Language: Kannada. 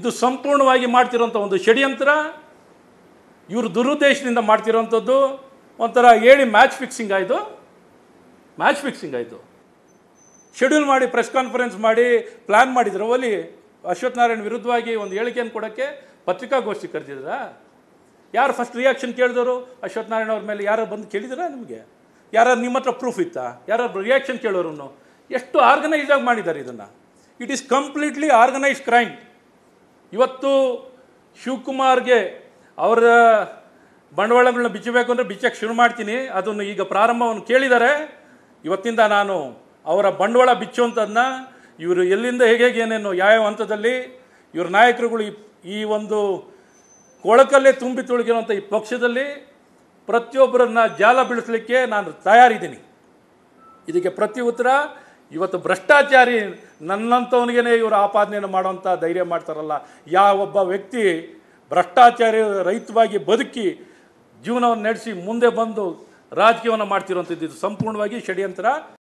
ಇದು ಸಂಪೂರ್ಣವಾಗಿ ಮಾಡ್ತಿರೋಂಥ ಒಂದು ಷಡ್ಯಂತ್ರ ಇವರು ದುರುದ್ದೇಶದಿಂದ ಮಾಡ್ತಿರೋಂಥದ್ದು ಒಂಥರ ಹೇಳಿ ಮ್ಯಾಚ್ ಫಿಕ್ಸಿಂಗ್ ಆಯಿತು ಮ್ಯಾಚ್ ಫಿಕ್ಸಿಂಗ್ ಆಯಿತು ಶೆಡ್ಯೂಲ್ ಮಾಡಿ ಪ್ರೆಸ್ ಕಾನ್ಫರೆನ್ಸ್ ಮಾಡಿ ಪ್ಲ್ಯಾನ್ ಮಾಡಿದ್ರು ಅಲ್ಲಿ ಅಶ್ವಥ್ ನಾರಾಯಣ್ ವಿರುದ್ಧವಾಗಿ ಒಂದು ಹೇಳಿಕೆಯನ್ನು ಕೊಡೋಕ್ಕೆ ಪತ್ರಿಕಾಗೋಷ್ಠಿ ಕರೆದಿದ್ರಾ ಯಾರು ಫಸ್ಟ್ ರಿಯಾಕ್ಷನ್ ಕೇಳಿದವರು ಅಶ್ವಥ್ ನಾರಾಯಣ ಅವ್ರ ಮೇಲೆ ಯಾರು ಬಂದು ಕೇಳಿದಿರಾ ನಿಮಗೆ ಯಾರು ನಿಮ್ಮ ಹತ್ರ ಪ್ರೂಫ್ ಇತ್ತಾ ಯಾರು ರಿಯಾಕ್ಷನ್ ಕೇಳೋರು ಎಷ್ಟು ಆರ್ಗನೈಸ್ಡ್ ಆಗಿ ಮಾಡಿದ್ದಾರೆ ಇದನ್ನು it is completely organised crime ಇವತ್ತು ಶಿವಕುಮಾರ್ಗೆ ಅವರ ಬಂಡವಾಳಗಳನ್ನ ಬಿಚ್ಚಬೇಕು ಅಂದರೆ ಬಿಚ್ಚಕ್ಕೆ ಶುರು ಮಾಡ್ತೀನಿ ಅದನ್ನು ಈಗ ಪ್ರಾರಂಭವನ್ನು ಕೇಳಿದ್ದಾರೆ ಇವತ್ತಿಂದ ನಾನು ಅವರ ಬಂಡವಾಳ ಬಿಚ್ಚುವಂಥದ್ದನ್ನ ಇವರು ಎಲ್ಲಿಂದ ಹೇಗೆ ಹೇಗೆ ಏನೇನು ಯಾವ್ಯಾವ ಹಂತದಲ್ಲಿ ಇವ್ರ ನಾಯಕರುಗಳು ಈ- ಈ ಒಂದು ಕೊಳಕಲ್ಲೇ ತುಂಬಿ ತುಳುಕಿರುವಂಥ ಈ ಪಕ್ಷದಲ್ಲಿ ಪ್ರತಿಯೊಬ್ಬರನ್ನ ಜಾಲ ಬೀಳಿಸ್ಲಿಕ್ಕೆ ನಾನು ತಯಾರಿದ್ದೀನಿ ಇದಕ್ಕೆ ಪ್ರತಿ ಉತ್ತರ ಇವತ್ತು ಭ್ರಷ್ಟಾಚಾರಿ ನನ್ನಂಥವನಿಗೇನೆ ಇವರು ಆಪಾದನೆಯನ್ನು ಮಾಡುವಂಥ ಧೈರ್ಯ ಮಾಡ್ತಾರಲ್ಲ ಯಾವೊಬ್ಬ ವ್ಯಕ್ತಿ ಭ್ರಷ್ಟಾಚಾರಿ ರಹಿತವಾಗಿ ಬದುಕಿ ಜೀವನವನ್ನು ನಡೆಸಿ ಮುಂದೆ ಬಂದು ರಾಜಕೀಯವನ್ನು ಮಾಡ್ತಿರುವಂಥದ್ದು ಇದು ಸಂಪೂರ್ಣವಾಗಿ ಷಡ್ಯಂತ್ರ